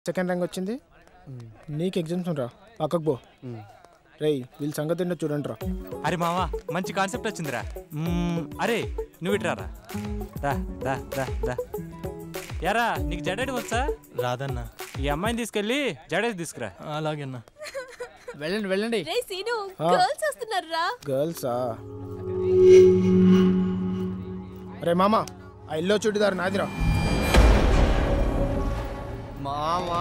Second rank వచ్చింది నీకు exams రా పక్కకు పో రేయ్ వీళ్ళ సంగతి ఏంటో చూడండి రా అరే మావా మంచి కాన్సెప్ట్ వచ్చిందిరా మ్మ్, అరే నువ్వు ఇట్రా రా దా దా దా దా యారా నీకు జడేటి వచ్చా రాదన్నా ఈ అమ్మాయిని తీసుకెళ్ళి జడేసి తీసుకురా అలాగేనా వెళ్ళండి వెళ్ళండి రే సీను ఆ. గర్ల్స్ వస్తున్నారు రా గర్ల్సా అరే మామ ఆ ఇల్లో చుడిదారు నాదిరా మామా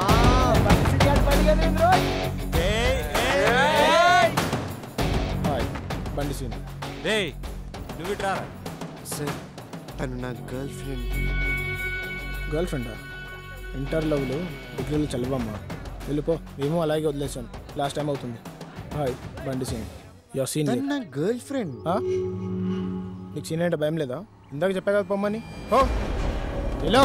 హాయ్ బండి సీన్ రే నువ్వు ఇట్రా రా సార్ తను నా గర్ల్ ఫ్రెండ్ గర్ల్ ఫ్రెండా ఇంటర్ లవ్లు డిగ్రీలు చల్లవమ్మా వెళ్ళిపో మేము అలాగే వదిలేసాను లాస్ట్ టైం అవుతుంది హాయ్ బండి సీన్ యువర్ సీన్ తను నా గర్ల్ ఫ్రెండ్ నీకు సీన్ అంటే భయం లేదా ఇందాక చెప్పా కదా పొమ్మని ఓ హలో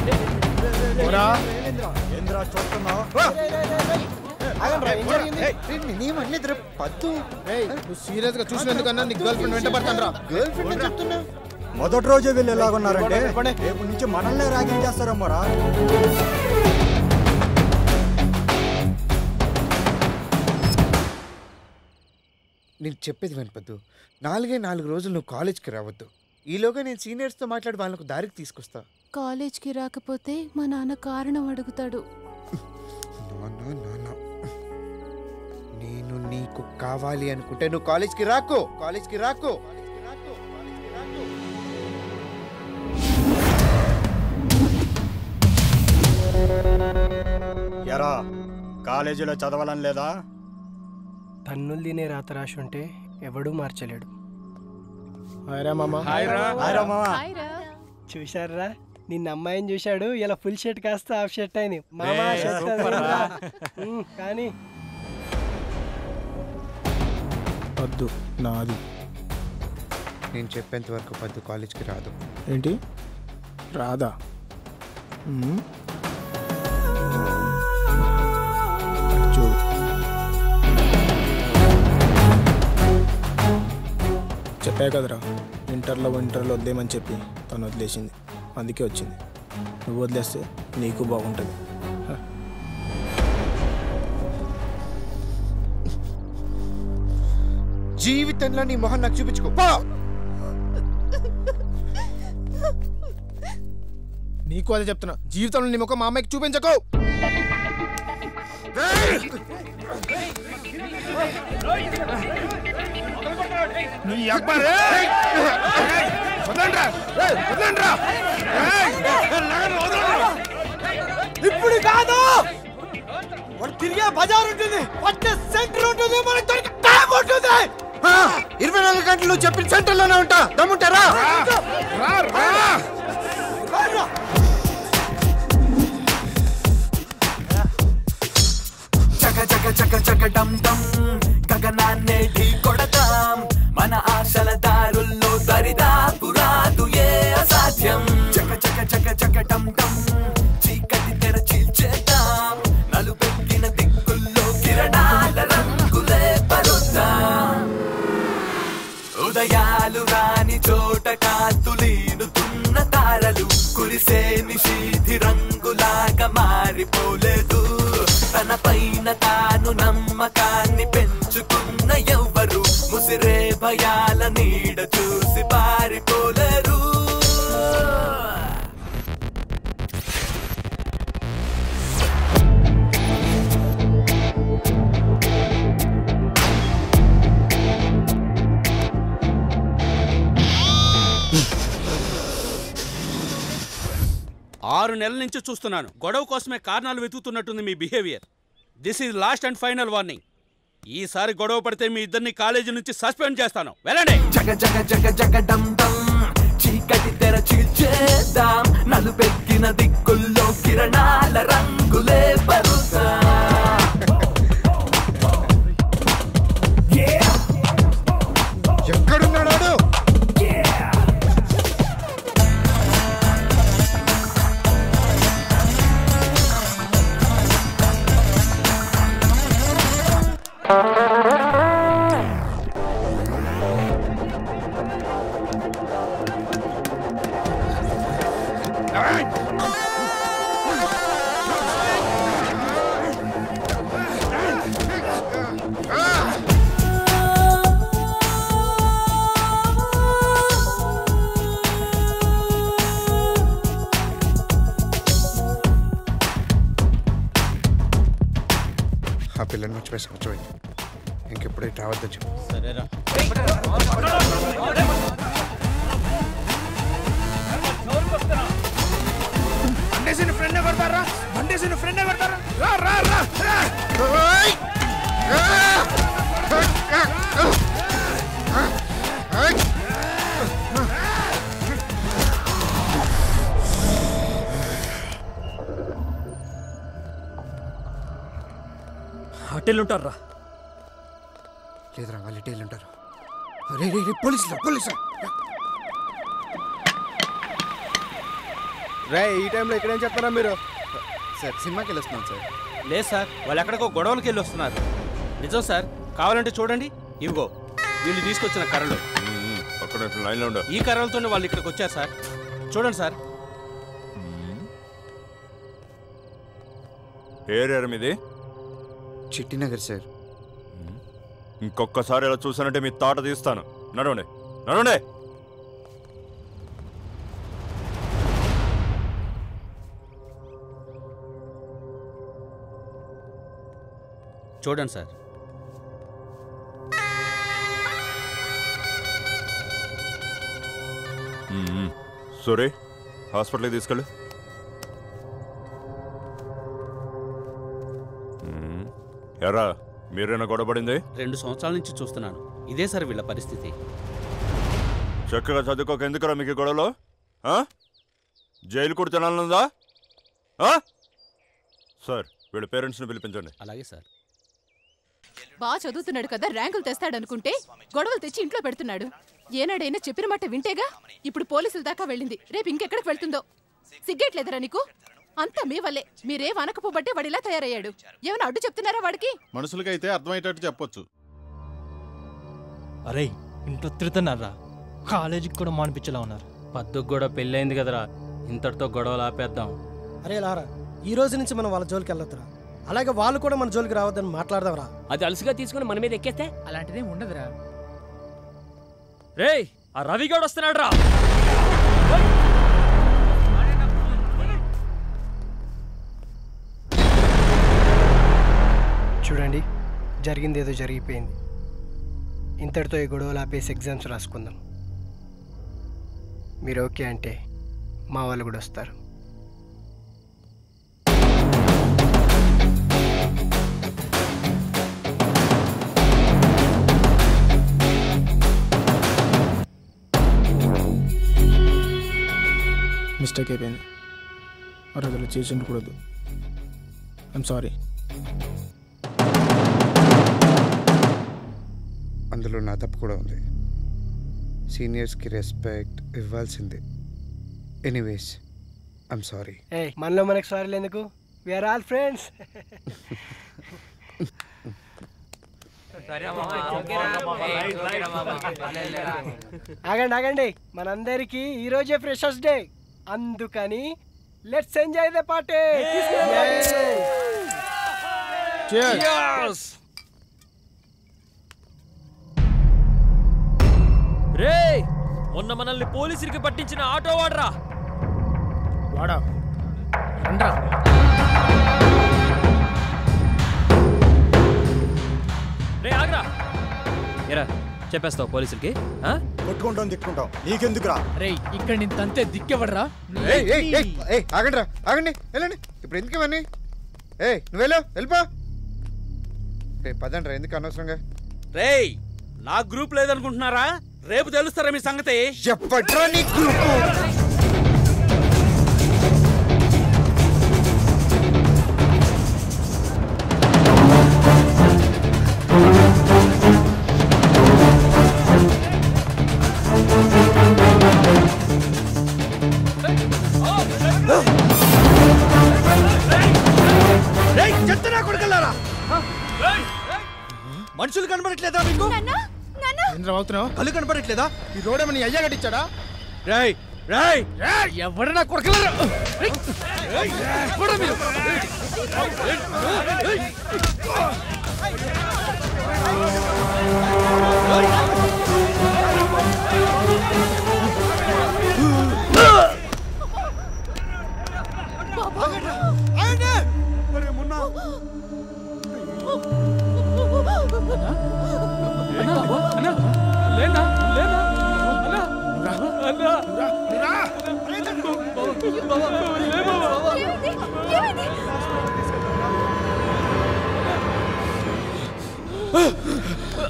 నేనేమనలేదురా పద్దు నువ్వు సీరియస్ గా చూసినందుకన్నా నీకు గర్ల్ ఫ్రెండ్ వెంట పడతాను రా గర్ల్ ఫ్రెండ్ అని చెప్తున్నా మొదటి రోజే వీళ్ళు ఎలాగున్నారంటే రేపు నుంచి మనల్నే ర్యాగింగ్ చేస్తారమ్మరా నేను చెప్పేది విను పద్దు నాలుగే నాలుగు రోజులు నువ్వు కాలేజ్కి రావద్దు ఈలోగా నేను సీనియర్స్తో మాట్లాడి వాళ్ళకు దారికి తీసుకొస్తా కాలేజ్కి రాకపోతే మా నాన్న కారణం అడుగుతాడు నాన్న నాన్న నేను నీకు కావాలి అనుకుంటే నువ్వు కాలేజ్కి రాకు కాలేజ్కి రాకు ఎరా కాలేజీలో చదవాలని లేదా తన్నులు తినే రాత రాసి ఉంటే ఎవడూ మార్చలేడు హాయ్ రా మామ హాయ్రా మావా. చూశారా నిన్న అమ్మాయిని చూశాడు ఇలా ఫుల్ షర్ట్ కాస్త హాఫ్ షర్ట్ అయింది మామా ఏ, షర్ట్ సూపర్ అది రా. ఉమ్, కానీ వద్దు నాది నేను చెప్పేంత వరకు పద్దు కాలేజ్కి రాదు ఏంటి రాదా మ్మ్. అటు చూడు చెప్పా కదరా ఇంటర్లో ఇంటర్లో వద్దేమని చెప్పి తను వదిలేసింది అందుకే వచ్చింది నువ్వు వదిలేస్తే నీకు బాగుంటుంది హ. జీవితంలో నీ మొహం నాకు చూపించుకో పో నీకు అదే చెప్తున్నా జీవితంలో నీ ముఖం మా అమ్మాయికి చూపించకు నీ అక్బర్ ఇప్పుడు కాదు వాడు తిరిగే బజార్ ఉంటుంది పట్టే సెంటర్ ఉంటుంది మనకి దొరికి టైం ఉంటుంది ఆ, ఇరవై నాలుగు గంటలు నువ్వు చెప్పిన సెంటర్లోనే ఉంటా దమ్ముంటారా చక చక చక చక డం డం గగనాన్నే ఢీ కొడతాం మన ఆశల దారుల్లో దరిదాపు రాదు ఏ అసాధ్యం చక చక చక చక డం డం చీకటి తెర చీల్చేద్దాం నలుపెక్కిన దిక్కుల్లో కిరణాల రంగులే పరుద్దాం ఉదయాలు రాని చోట కాతులీనుతున్న తారలు కురిసే నిషీధి రంగులాగా మారిపోలేదు తన పైన తాను నమ్మకాన్ని పెంచుకున్న ఎవ్వరు ముసిరే భయాల నీడ చూసి పారిపోలేరు ఆరు నెలల నుంచి చూస్తున్నాను గొడవ కోసమే కారణాలు వెతుకుతున్నట్టుంది మీ behaviour this is last and final warning ఈసారి గొడవ పడితే మీ ఇద్దరిని కాలేజీ నుంచి సస్పెండ్ చేస్తాను వెళ్ళండి జగ జగ జగ జగ డం డం చీకటి తెర చీల్చేద్దాం నలుపెక్కిన దిక్కుల్లో కిరణాల రంగులే పరుద్దాం ఎక్కడున్నాడు ఆ ఆ పిల్లని మర్చిపోయి సంవత్సరం ఇంకెప్పుడే రావద్దని చెప్పు సరేరా బండేసిన ఫ్రెండ్ కొడతారా బండేసిన ఫ్రెండ్ కొడతారా రా రా రా రా హోటల్ ఉంటారా లేదురా వాళ్ళు ఇటే ఉంటారు రే రే రే పోలీసులు పోలీసులు రే ఈ టైంలో ఇక్కడేం చెప్తారా మీరు సార్ సినిమాకి వెళ్ళొస్తున్నాం సార్ లేదు సార్ వాళ్ళు ఎక్కడికో గొడవలకి వెళ్ళి వస్తున్నారు నిజం సార్ కావాలంటే చూడండి ఇవిగో వీళ్ళు తీసుకొచ్చిన కర్రలు ఒక్క లైన్లో ఉండు ఈ కర్రలతోనే వాళ్ళు ఇక్కడికి వచ్చారు సార్ చూడండి సార్ ఏరియా మీది చిట్టినగర్ సార్ ఇంకొకసారి ఇలా చూసానంటే మీ తాట తీస్తాను నడవండి నడవండి చూడండి సార్ మ్మ్. సూరి హాస్పిటల్కి తీసుకెళ్ళు మ్మ్. ఎరా మీరేనా గొడవపడింది రెండు సంవత్సరాల నుంచి చూస్తున్నాను ఇదే సార్ వీళ్ళ పరిస్థితి చక్కగా చదువుకోక ఎందుకురా మీకు ఈ గొడవలో ఆ? జైలు కూడా తినాలనుందా ఆ? సార్ వీళ్ళ పేరెంట్స్ని పిలిపించండి అలాగే సార్ బాగా చదువుతున్నాడు కదా ర్యాంకులు తెస్తాడనుకుంటే గొడవలు తెచ్చి ఇంట్లో పెడుతున్నాడు ఏనాడైనా చెప్పిన మాట వింటేగా ఇప్పుడు పోలీసుల దాకా వెళ్ళింది రేపు ఇంకెక్కడికి వెళ్తుందో సిగ్గేట్లేదురా నీకు అంతా మీ వల్లే మీరేం అనకపోబట్టే వాడిలా తయారయ్యాడు ఏమైనా అడ్డు చెప్తున్నారా వాడికి మనుషులకైతే అర్థమయ్యేటట్టు చెప్పొచ్చు అరే ఇంట్లో తిడుతున్నారా కాలేజీకి కూడా మానిపించేలా ఉన్నారు పద్దుకు కూడా పెళ్ళైంది కదరా ఇంతటితో గొడవలు ఆపేద్దాం అరే లారా ఈ రోజు నుంచి మనం వాళ్ళ జోలికి వెళ్ళొద్దురా అలాగే వాళ్ళు కూడా మన జోలికి రావద్దని మాట్లాడదాంరా అది అలసిగా తీసుకుని మన మీద ఎక్కేస్తే అలాంటిదే ఉండదురా రే ఆ రవిగౌడ్ వస్తున్నాడు రా చూడండి జరిగింది ఏదో జరిగిపోయింది ఇంతటితో ఈ గొడవలు ఆపేసి ఎగ్జామ్స్ రాసుకుందాం మీరు ఓకే అంటే మా వాళ్ళు కూడా వస్తారు మిస్టేక్ అయిపోయింది మరి అలా చేసి ఉండకూడదు ఐఎమ్ సారీ అందులో నా తప్పు కూడా ఉంది సీనియర్స్కి రెస్పెక్ట్ ఇవ్వాల్సిందే ఎనీవేస్ ఐమ్ సారీ ఏ మనలో మనకి సారీ ఎందుకు వీఆర్ ఆల్ ఫ్రెండ్స్ ఆగండి ఆగండి మనందరికీ ఈ రోజే ఫ్రెషర్స్ డే అందుకని లెట్స్ ఎంజాయ్ ద పార్టీ రే మొన్న మనల్ని పోలీసులకి పట్టించిన ఆటో వాడరా వాడా రే ఆగ్రా ఎరా చెప్పేస్తావు పోలీసులకి ఆ? కొట్టుకుంటాం తిట్టుకుంటాం నీకెందుకురా రే ఇక్కడ నేను తంతే దిక్కెవడరా ఏయ్ ఏయ్ ఏయ్ ఏయ్ ఆగండి రా ఆగండి వెళ్ళండి ఇప్పుడు ఎందుకు ఇవన్నీ ఏయ్ నువ్వు వెళ్ళు వెళ్ళిపో రే పదండి రా ఎందుకు అనవసరంగా రేయ్ నా గ్రూప్ లేదనుకుంటున్నారా రేపు తెలుస్తారా మీ సంగతి చెప్పట్రా నీ గ్రూపు చెత్తనా కొడుకెళ్ళారా మనుషులు కనబడట్లేదా మీకు ఏంద్రా అవుతున్నావు కళ్ళు కనబడట్లేదా ఈ రోడ్ ఏమన్నా అయ్యా కట్టించాడా రేయ్ రేయ్ ఎవరు నా కొడుకెళ్ళారా బాబా అరే మొన్న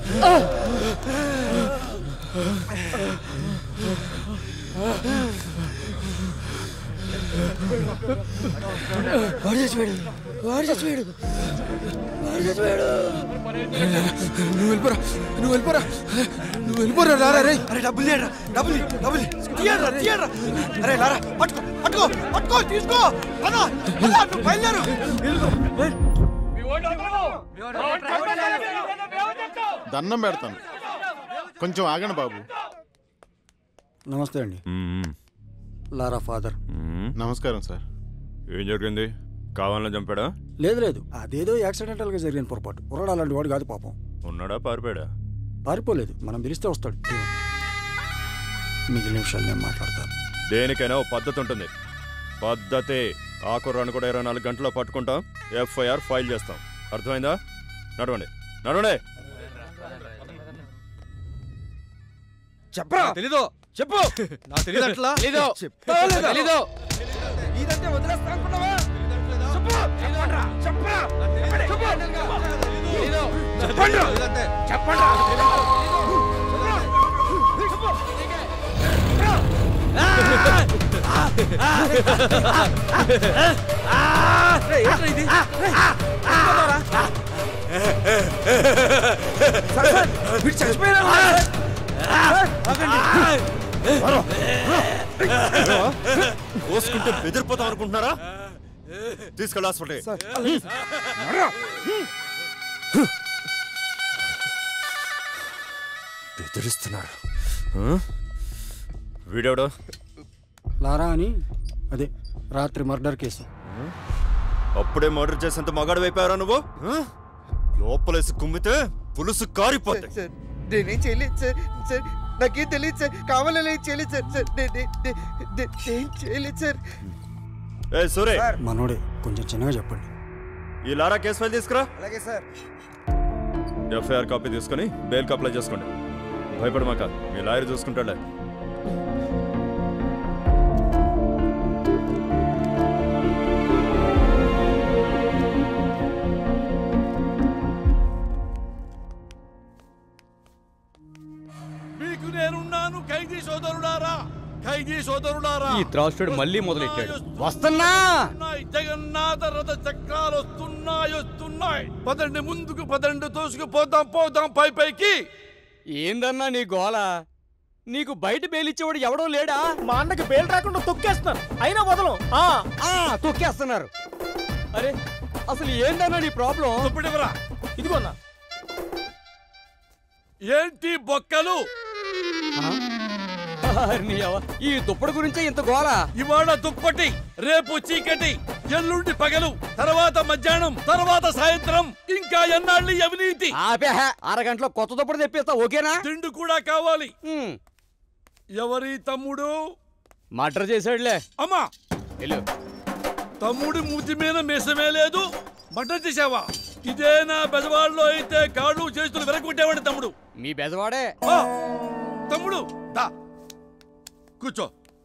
వాడు చచ్చిపోయాడు వాడు చచ్చిపోయాడు వాడు చచ్చిపోయాడు నువ్వు వెళ్ళిపోరా నువ్వు వెళ్ళిపోరా నువ్వు వెళ్ళిపోరా రారా రే అరే డబ్బులు లేరా డబ్బులు ఇ, డబ్బులు ఇ. తీయరా తీయరా అరే లారా పట్టుకో పట్టుకో పట్టుకో తీసుకో అన్నా అన్నా నువ్వు బయలుదేరు దండం పెడతాను కొంచెం ఆగండి బాబు నమస్తే అండి లారా ఫాదర్ నమస్కారం సార్ ఏం జరిగింది కావాలని చంపాడా లేదు లేదు అదేదో యాక్సిడెంటల్ గా జరిగిన పొరపాటు కుర్రాడు అలాంటి వాడు కాదు పాపం ఉన్నాడా పారిపోయాడా పారిపోలేదు మనం పిలిస్తే వస్తాడు మిగిలిన విషయాలు నేను మాట్లాడతాను దేనికైనా ఓ పద్ధతి ఉంటుంది పద్ధతి ఆ కుర్రాన్ని కూడా ఇరవై నాలుగు గంటల్లో పట్టుకుంటాం ఎఫ్ఐఆర్ ఫైల్ చేస్తాం అర్థమైందా నడవండి నడవండి చెప్పరా తెలీదు చెప్పు నాకు తెలీదు అట్లా. తెలీదు చెప్తావా లేదా? తెలీదు ఇదంటే వదిలేస్తా అనుకున్నావా చెప్పు చెప్పండ్రా చెప్పరా చెప్పు తెలీదు చెప్పండ్రా చెప్పండ్రా కోసుకుంటే బెదిరిపోతాం అనుకుంటున్నారా తీసుకెళ్ళి హాస్పిటల్ బెదిరిస్తున్నారు ఆ? వీడెవడో లారా అని అదే రాత్రి మర్డర్ కేసు అప్పుడే మర్డర్ చేసేంత మగాడు అయిపోయారా నువ్వు ఆ? లోపలేసి కుమ్మితే పులుసు కారిపోతాయి సార్ నేనేం చేయలేదు సార్ సార్ నాకేం తెలియదు సార్ కావాలని ఏం చేయలేదు సార్ సార్ నే- నే- నే- నే- ఏం చేయలేదు సార్ ఏ సూరే మనోడే కొంచెం చిన్నగా చెప్పండి ఈ లారా కేసు ఫైల్ తీసుకురా అలాగే సార్ ఎఫ్ఐఆర్ కాపీ తీసుకొని బెయిల్కి అప్లై చేసుకోండి భయపడమాక మీ లాయర్ చూసుకుంటాడులే మీకు నేనున్నాను ఖైదీ సోదరుడారా ఖైదీ సోదరుడారా ఈ త్రాసుడు మళ్ళీ మొదలెట్టాడు వస్తున్నా జగన్నాథ రథ చక్రాలు వస్తున్నాయి వస్తున్నాయి పదండి ముందుకు పదండి తోసుకుపోదాం పోదాం పై పైకి ఏందన్నా నీ గోల నీకు బయట బేలిచ్చేవాడు ఎవడో లేడా మా అన్నకి బేల్ రాకుండా తొక్కేస్తున్నారు అయినా వదలం ఆ ఆ, తొక్కేస్తున్నారు అరే అసలు ఏందన్నా నీ ప్రాబ్లం ఇప్పుడివరా ఇదిగో అన్న ఏంటి బొక్కలు నీ అవ్వ, ఈ దుప్పటి గురించే ఇంత గోల ఇవాళ దుప్పటి రేపు చీకటి ఎల్లుండి పగలు తర్వాత మధ్యాహ్నం తర్వాత సాయంత్రం ఇంకా ఎన్నాళ్ళు ఈ అవినీతి ఆపే అరగంటలో కొత్త దుప్పటి తెప్పిస్తా ఓకేనా తిండి కూడా కావాలి ఎవరి తమ్ముడు మర్డర్ చేశాడులే అమ్మా వెళ్ళు తమ్ముడి మూతి మీద మీసమే లేదు మటన్ చేసావా ఇదే నా బెజవాడలో అయితే కాళ్ళు చేతులు వెనక్కుంటేవాడి తమ్ముడు మీ బెదవాడే ఆ, తమ్ముడు దా కూర్చో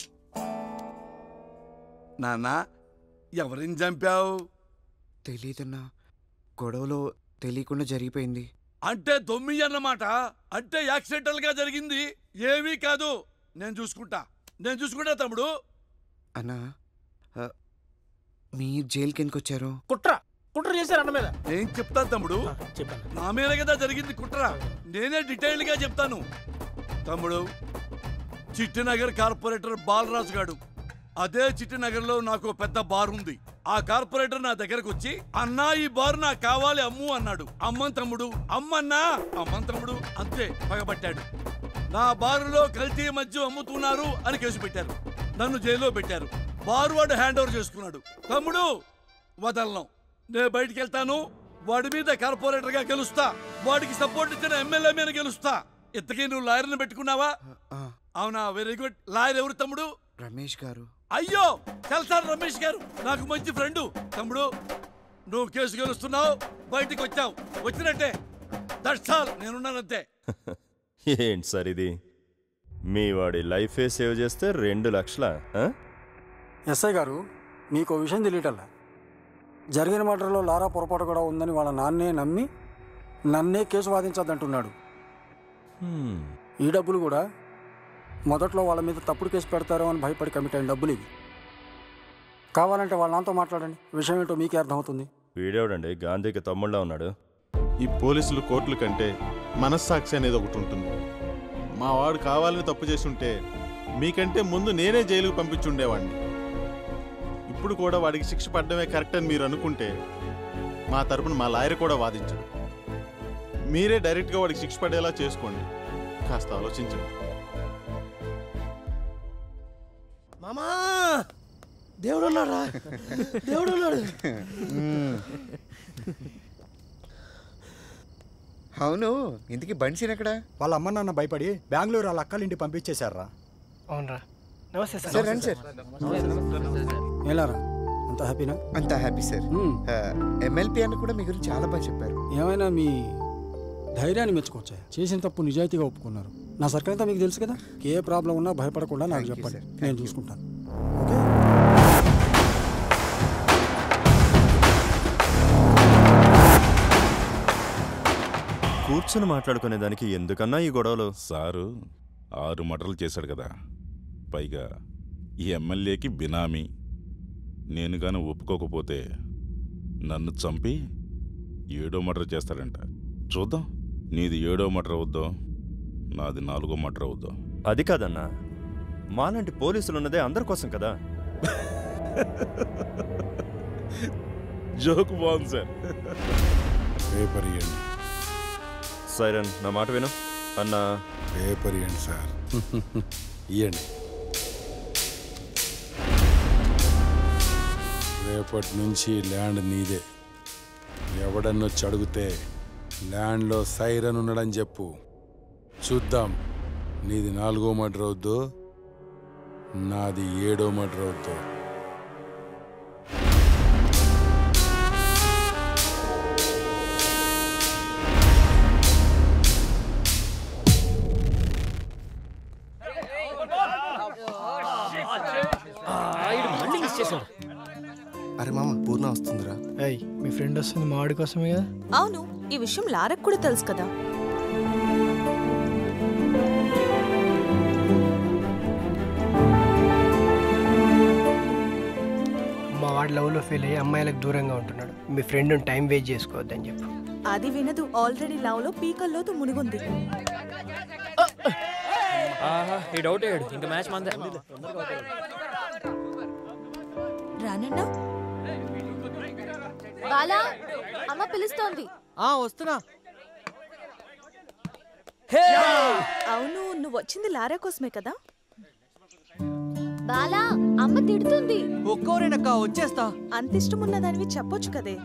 నాన్న ఎవరిని చంపావు తెలీదన్నా గొడవలో తెలియకుండా జరిగిపోయింది అంటే దొమ్మి అన్నమాట అంటే యాక్సిడెంటల్ గా జరిగింది ఏమీ కాదు నేను చూసుకుంటా నేను చూసుకుంటా తమ్ముడు అన్నా ఆ, మీరు జైలుకి ఎందుకు వచ్చారు కుట్ర కుట్ర చేశారు అన్న మీద నేను చెప్తాను తమ్ముడు చెప్పాను నా మీద కదా జరిగింది కుట్ర నేనే డీటెయిల్డ్ గా చెప్తాను తమ్ముడు చిట్టినగర్ కార్పొరేటర్ బాలరాజు గాడు అదే చిట్టినగర్ లో నాకు ఓ పెద్ద బార్ ఉంది ఆ కార్పొరేటర్ నా దగ్గరకు వచ్చి అన్నా ఈ బార్ నాకు కావాలి అమ్ము అన్నాడు అమ్మన్ తమ్ముడు అమ్మన్నా అమ్మన్ తమ్ముడు అంతే పగబట్టాడు నా బారులో కల్తీ మద్యం అమ్ముతున్నారు అని కేసు పెట్టారు నన్ను జైల్లో పెట్టారు బారు వాడు హ్యాండ్ ఓవర్ చేసుకున్నాడు తమ్ముడు వదలను నేను బయటికి వెళ్తాను వాడి మీద కార్పొరేటర్ గా గెలుస్తా వాడికి సపోర్ట్ ఇచ్చిన ఎమ్మెల్యే మీద గెలుస్తా ఇంతకీ నువ్వు లాయర్ని పెట్టుకున్నావా అవునా వెరీ గుడ్ లాయర్ ఎవరు తమ్ముడు రమేష్ గారు అయ్యో కల్సార్ రమేష్ గారు నాకు మంచి ఫ్రెండ్ తమ్ముడు నువ్వు కేసు గెలుస్తున్నావు బయటికి వచ్చావు వచ్చినట్టే దట్స్ ఆల్ నేనున్నానంతే ఏంటి సార్ ఇది మీ వాడి లైఫే సేవ్ చేస్తే రెండు లక్షల ఎస్ఐ గారు మీకు విషయం తెలియటల్లా జరిగిన మర్డర్లో లారా పొరపాటు కూడా ఉందని వాళ్ళ నాన్నే నమ్మి నన్నే కేసు వాదించద్దంటున్నాడు ఈ డబ్బులు కూడా మొదట్లో వాళ్ళ మీద తప్పుడు కేసు పెడతారో అని భయపడి కమిట్ అయిన డబ్బులు ఇవి కావాలంటే వాళ్ళ నాన్నతో మాట్లాడండి విషయం ఏంటో మీకే అర్థమవుతుంది వీడేవడండి గాంధీకి తమ్ముళ్ళ ఉన్నాడు ఈ పోలీసులు కోర్టుల కంటే మనస్సాక్షి అనేది ఒకటి ఉంటుంది మా వాడు కావాలని తప్పు చేసి ఉంటే మీకంటే ముందు నేనే జైలుకు పంపించి ఉండేవాడిని ఇప్పుడు కూడా వాడికి శిక్ష పడడమే కరెక్ట్ అని మీరు అనుకుంటే మా తరపున మా లాయర్ కూడా వాదించడు మీరే డైరెక్ట్గా వాడికి శిక్ష పడేలా చేసుకోండి కాస్త ఆలోచించండి మామా దేవుడు ఉన్నాడా దేవుడు ఉన్నాడు అవును ఇంతకీ బండిసిన ఎక్కడ వాళ్ళ అమ్మ నాన్న భయపడి బెంగళూరు వాళ్ళ అక్కల ఇంటి పంపించేశారా అవునరా నమస్తే సార్ సార్ రండి సార్ ఏలారా అంత హ్యాపీనా అంతా హ్యాపీ సార్ ఎమ్మెల్పీ అని కూడా మీ గురించి చాలా బాగా చెప్పారు ఏమైనా మీ ధైర్యాన్ని మెచ్చుకోవచ్చా చేసిన తప్పు నిజాయితీగా ఒప్పుకున్నారు నా సర్కిల్ అంతా మీకు తెలుసు కదా ఏ ప్రాబ్లం ఉన్నా భయపడకుండా నాకు Thank you, చెప్పండి sir. నేను చూసుకుంటాను కూర్చొని మాట్లాడుకునే దానికి ఎందుకన్నా ఈ గొడవలు సారు ఆరు మటర్లు చేశాడు కదా పైగా ఈ ఎమ్మెల్యేకి బినామీ నేను గాని ఒప్పుకోకపోతే నన్ను చంపి ఏడో మటర్ చేస్తాడంట చూద్దాం నీది ఏడో మటర్ అవుద్దో నాది నాలుగో మటర్ అవుద్దో అది కాదన్నా మాలాంటి పోలీసులు ఉన్నదే అందరి కోసం కదా జోక్ బాగుంది సార్ పేపర్ ఇవ్వండి సైరన్ నా మాట విను అన్నా పేపర్ ఇవ్వండి సార్ ఇవ్వండి రేపటి నుంచి ల్యాండ్ నీదే ఎవడన్నొచ్చి అడిగితే ల్యాండ్లో సైరన్ ఉన్నాడని చెప్పు చూద్దాం నీది నాలుగో మటర్ అవుద్దో నాది ఏడో మటర్ అవుద్దో అరే మామ పూర్ణ వస్తుందిరా ఏయ్ మీ ఫ్రెండ్ వస్తుంది మా వాడి కోసమే కదా అవును ఈ విషయం లారకు కూడా తెలుసు కదా మా వాడు లవ్లో ఫెయిల్ అయ్యి అమ్మాయిలకు దూరంగా ఉంటున్నాడు మీ ఫ్రెండ్ టైం వేస్ట్ చేసుకోవద్దని చెప్పు అది వినదు ఆల్రెడీ లవ్ లో పీకల్లోతు మునిగుంది ఆహా ఈ డౌట్ అయ్యాడు ఇంకా మ్యాచ్ మందే రానన్నా బాలా అమ్మ పిలుస్తోంది ఆ వస్తున్నా అవును నువ్వు వచ్చింది లారా కోసమే కదా బాలా అమ్మ తిడుతుంది ఒక్కోరేనక్క వచ్చేస్తా అంత ఇష్టం ఉన్నదానివి చెప్పొచ్చు కదే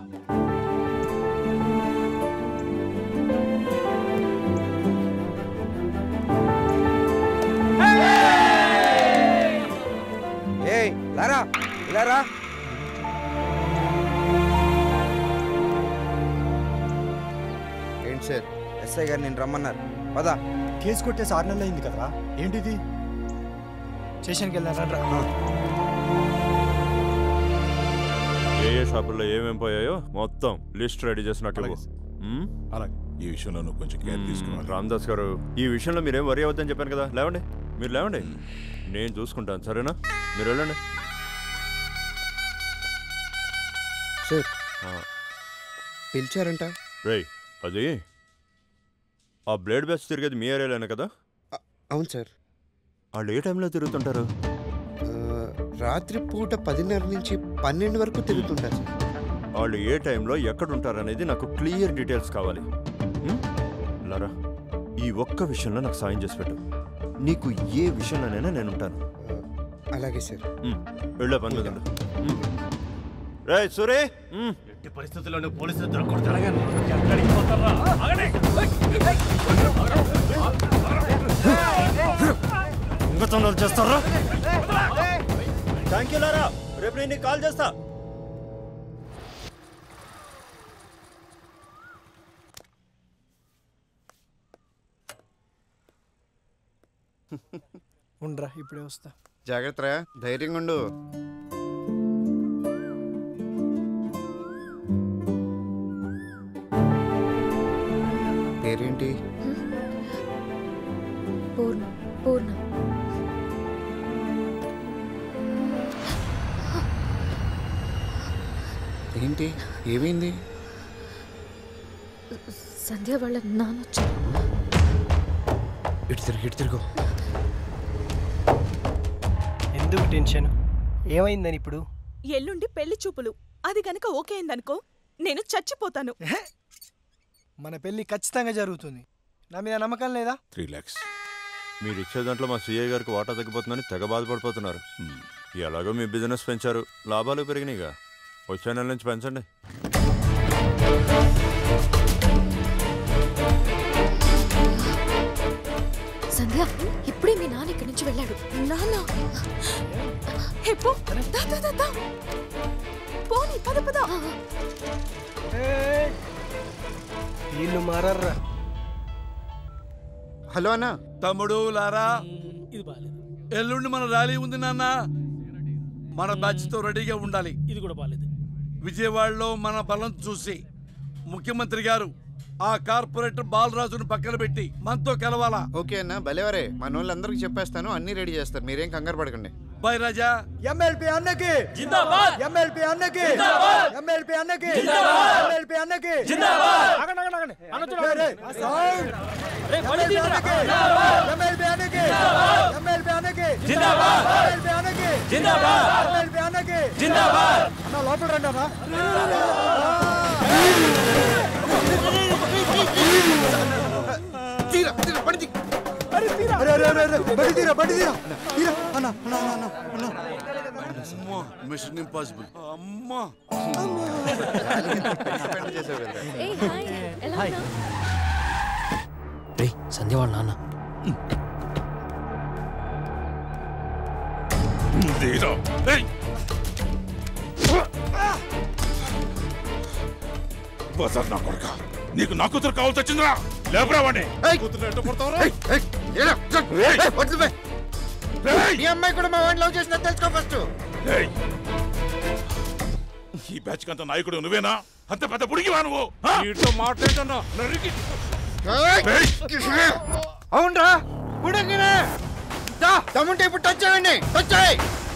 ఏయ్ లారా ఇలారా ఏంటి సార్ ఎస్ఐ గారు నేను రమ్మన్నారు పదా కేసు కొట్టేసి ఆరు నెలలు అయింది కదరా ఏంటిది స్టేషన్కి వెళ్ళారా ఏ ఏ షాపుల్లో ఏమేం పోయాయో మొత్తం లిస్ట్ రెడీ చేసి నాకు ఇవ్వు. మ్మ్? అలాగే ఈ విషయంలో నువ్వు కొంచెం కేర్ మ్మ్, తీసుకున్నావు రామదాస్ గారు ఈ విషయంలో మీరేం వరి అవద్దని చెప్పాను కదా లేవండి మీరు లేవండి నేను చూసుకుంటాను సరేనా మీరు వెళ్ళండి సార్ పిలిచారంట రేయ్ అది ఆ బ్లేడ్ బ్యాచ్ తిరిగేది మీ ఏరియాలోనే కదా అవును సార్ వాళ్ళు ఏ టైంలో తిరుగుతుంటారు ఆ, రాత్రి పూట పదిన్నర నుంచి పన్నెండు వరకు తిరుగుతుంటారు సార్ వాళ్ళు ఏ టైంలో ఎక్కడ ఉంటారనేది నాకు క్లియర్ డీటెయిల్స్ కావాలి మ్మ్? లారా ఈ ఒక్క విషయంలో నాకు సాయం చేసి పెట్టు నీకు ఏ విషయంలోనైనా నేను ఉంటాను అలాగే సార్ మ్మ్. వెళ్ళే పని మీద ఉండు. మ్మ్. రేయ్ సూరే మ్మ్. ఎట్టి పరిస్థితుల్లోనూ పోలీసులు దొరకకూడదు ఎక్కడికి పోతారా? ఆగండి. దొంగతనాలు చేస్తారా థ్యాంక్ యూ లారా రేపు నేను నీకు కాల్ చేస్తా ఉండరా ఇప్పుడే వస్తా జాగ్రత్త ధైర్యంగా ఉండు పేరేంటి పూర్ణ పూర్ణ ఏంటి ఏమైంది సంధ్య వాళ్ళ నాన్న వచ్చారు ఇటు తిరిగి ఇటు తిరుగు ఎందుకు టెన్షన్ ఏమైందని ఇప్పుడు ఎల్లుండి పెళ్లి చూపులు అది కనుక ఓకే అయిందనుకో నేను చచ్చిపోతాను మన పెళ్లి ఖచ్చితంగా జరుగుతుంది నా మీద నమ్మకం లేదా త్రీ ల్యాక్స్ మీరు ఇచ్చే దాంట్లో మా సీఐ గారికి వాటా తగ్గిపోతుందని తెగ బాధపడిపోతున్నారు ఎలాగో మీ బిజినెస్ పెంచారు లాభాలు పెరిగినాయిగా వచ్చే నెల నుంచి పెంచండి సంధ్య ఇప్పుడే మీ నాన్న ఇక్కడి నుంచి వెళ్ళాడు నాన్న హెప్పు దా దా దా దా పోనీ పద పద వీళ్ళు మారర్రా హలో అన్న తమ్ముడు లారా ఇది బాగాలేదు ఎల్లుండి మన ర్యాలీ ఉంది నాన్న మన బ్యాచ్ తో రెడీగా ఉండాలి ఇది కూడా బాగాలేదు విజయవాడలో మన బలం చూసి ముఖ్యమంత్రి గారు ఆ కార్పొరేటర్ బాలరాజును పక్కన పెట్టి మనతో కలవాలా ఓకే అన్న భలేవరే మన వాళ్ళందరికీ చెప్పేస్తాను అన్ని రెడీ చేస్తారు మీరేం కంగారు పడకండి బాయ్ రాజా ఎమ్మెల్పీ అన్నకి జిందాబాద్! ఎమ్మెల్పీ అన్నకి జిందాబాద్! ఎమ్మెల్పీ అన్నకి జిందాబాద్! ఎమ్మెల్పీ అన్నకి జిందాబాద్! ఆగండి ఆగండి ఆగండి అన్న చూడు, రే, రే, ఆగండి. సౌండ్ రే, బండి ఎమ్మెల్పీ తీయరా. అన్నకి జిందాబాద్! ఎమ్మెల్పీ అన్నకి జిందాబాద్! ఎమ్మెల్పీ అన్నకి జిందాబాద్! ఎమ్మెల్పీ అన్నకి జిందాబాద్! ఎమ్మెల్పీ అన్నకి జిందాబాద్! అన్న లోపల రండి అన్న తీరా తీరా బండి తీ. అరే అరే అరే అరే బండి తీరా బండి తీరా తీరా అన్న అన్న అన్న అన్న అమ్మా మిషన్ ఇంపాసిబుల్ అమ్మా ఏయ్ హాయ్ ఎలా హాయ్. ఉన్నావు రే సంధ్య వాళ్ళ నాన్న దిగిరా. ఏయ్! బజార్ నా కొడుక నీకు నా కూతురు కావాల్సి వచ్చిందిరా లేపరా వాడిని కూతురు ఎట్ట కొడతావురా? ఏరా, ఏయ్! ఏయ్, వదిలి పోయ్. ఏయ్! మీ అమ్మాయి కూడా మా వాడిని లవ్ చేసినా తెలుసుకో ఫస్ట్ ఏయ్! ఈ బ్యాచ్ కంత నాయకుడు నువ్వేనా అంత పెద్ద పుడిగివా నువ్వు వీటితో మాట్లాడుతున్నా నరికి అవునరా పుడగినే దా తమ్ముంటే ఇప్పుడు టచ్ చేయండి టచ్ చేయి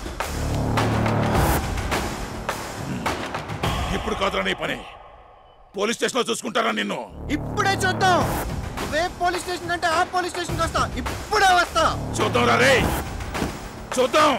ఇప్పుడు కాదురా నీ పని పోలీస్ స్టేషన్ లో చూసుకుంటారా నిన్ను ఇప్పుడే చూద్దాం ఇదే పోలీస్ స్టేషన్ అంటే ఆ పోలీస్ స్టేషన్కి వస్తా ఇప్పుడే వస్తా చూద్దాం రా రే చూద్దాం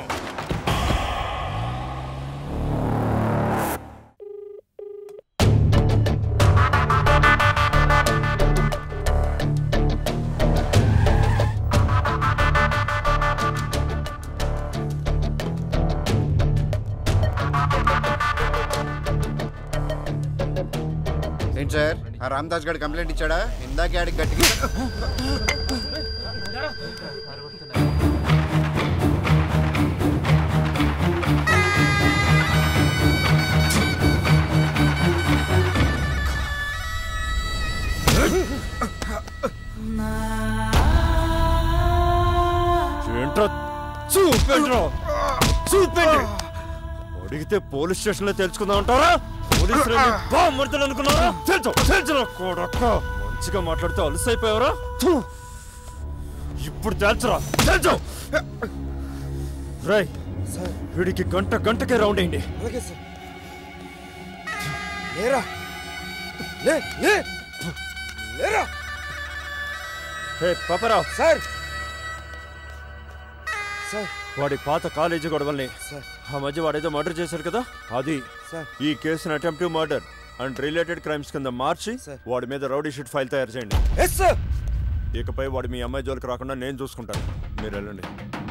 ఏంటి సార్ ఆ రామదాస్ గారి కంప్లైంట్ ఇచ్చాడా ఇందాకే ఆడికి గట్టిగా ఏంట్రా చూపేంట్రా చూపేంటి అడిగితే పోలీస్ స్టేషన్ లో తెలుసుకుందాం అంటారా పోలీసులు బామ్మర్తులు అనుకున్నారా తెలుసు తెలుసు కొడక్క మంచిగా మాట్లాడితే అలసైపోయావరా థూ. ఇప్పుడు తెలుసురా తెలుసు రై వీడికి గంట గంటకే రౌండ్ అయింది అలాగే సార్ లేరా లే లే లేరా హే పాపరావు సార్ సార్ వాడి పాత కాలేజీ గొడవల్ని సార్ ఆ మధ్య వాడేదో మర్డర్ చేశారు కదా అది సార్. ఈ కేసును attempt murder and related crimes కింద మార్చి వాడి మీద రౌడీ షీట్ ఫైల్ తయారు చేయండి ఎస్ సార్ ఇకపై వాడు మీ అమ్మాయి జోలికి రాకుండా నేను చూసుకుంటాను మీరు వెళ్ళండి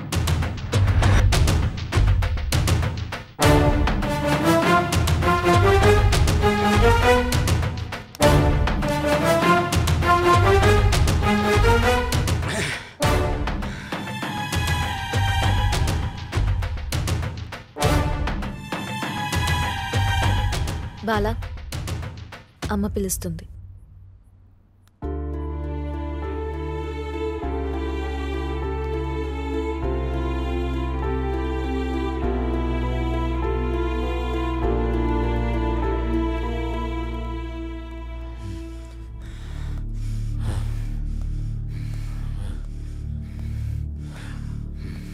బాలా అమ్మ పిలుస్తుంది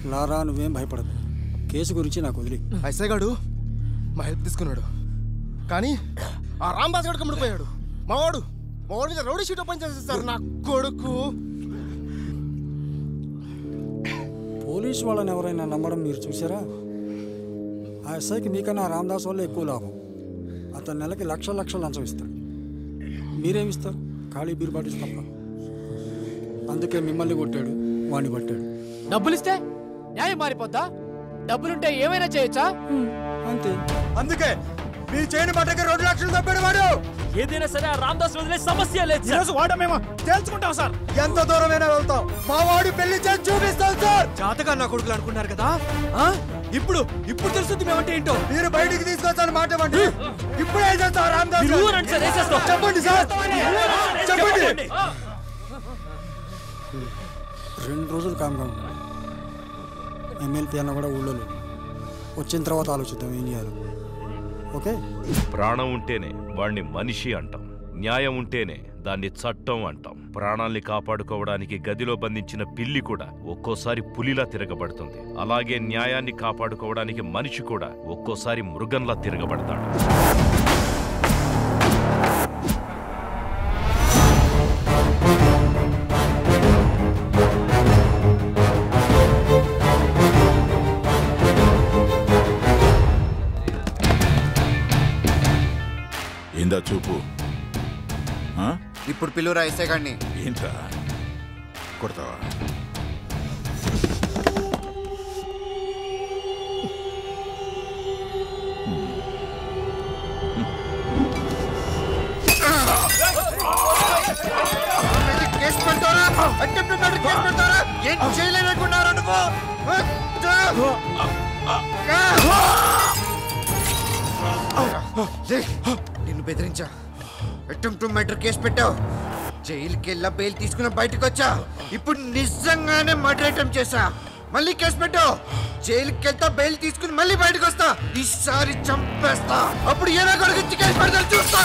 లారా నువ్వేం భయపడదు కేసు గురించి నాకు వదిలి ఐసే గాడు మా హెల్ప్ తీసుకున్నాడు కానీ ఆ రాంబాస్ గడు కమ్ముడిపోయాడు మావాడు మావాడి మీద రౌడీ షీట్ ఓపెన్ చేసేస్తారు నా కొడుకు పోలీసు వాళ్ళని ఎవరైనా నమ్మడం మీరు చూసారా ఆ ఎస్ఐకి మీకన్నా ఆ రామదాస్ వల్ల ఎక్కువ లాభం అతను నెలకి లక్షల లక్షలు లంచం ఇస్తాడు మీరేమిస్తారు ఖాళీ బీరు బాటిల్స్ తప్ప అందుకే మిమ్మల్ని కొట్టాడు వాణ్ణి పట్టాడు డబ్బులిస్తే న్యాయం మారిపోద్దా డబ్బులుంటే ఏమైనా చేయొచ్చా అంతే అందుకే మీరు చేయని మాటకి రెండు లక్షలు తప్పాడు వాడు ఏదైనా సరే ఆ రామదాస్ వదిలే సమస్య లేదు ఈరోజు వాడమేమో తేల్చుకుంటాం సార్ ఎంత దూరమైనా వెళ్తాం మా వాడు పెళ్లి చేసి చూపిస్తాం సార్ జాతగా నా కొడుకులు అనుకున్నారు కదా ఆ? ఇప్పుడు ఇప్పుడు తెలుస్తుంది మేమంటే ఏంటో మీరు బయటికి తీసుకొస్తాను మాట ఇవ్వండి ఇప్పుడు ఏం చేస్తావు రామదాస్ మీరు ఊరండి సార్, వేసేస్తాం. చెప్పండి సార్ చెప్పండి రెండు రోజులు కామ్గా ఉన్నాడు ఎమ్మెల్పీ అన్న కూడా ఊళ్ళో లేడు. వచ్చిన తర్వాత ఆలోచిద్దాం ఏం చేయాలి ఓకే ప్రాణం ఉంటేనే వాణ్ణి మనిషి అంటాం న్యాయం ఉంటేనే దాన్ని చట్టం అంటాం ప్రాణాల్ని కాపాడుకోవడానికి గదిలో బంధించిన పిల్లి కూడా ఒక్కోసారి పులిలా తిరగబడుతుంది అలాగే న్యాయాన్ని కాపాడుకోవడానికి మనిషి కూడా ఒక్కోసారి మృగంలా తిరగబడతాడు ఏందా చూపు ఆ? ఇప్పుడు పిలువురా ఎస్ఐ గాడిని ఏంట్రా కొడతావా కేసు పెడతారా అటెంప్ట్ మర్డర్ కేసు పెడతారా ఏం చేయలేదనుకున్నారా నువ్వు లే, నిన్ను బెదిరించా అటెంప్ట్ మర్డర్ కేసు పెట్టావు జైలుకి వెళ్ళా బెయిల్ తీసుకుని బయటకు వచ్చా ఇప్పుడు నిజంగానే మర్డర్ అటెంప్ట్ చేశా మళ్ళీ కేసు పెట్టావు జైలుకి వెళ్తా బెయిల్ తీసుకుని మళ్ళీ బయటకు వస్తా ఈసారి చంపేస్తా అప్పుడు ఏదో కొడుకు కేసు పెడతా చూస్తా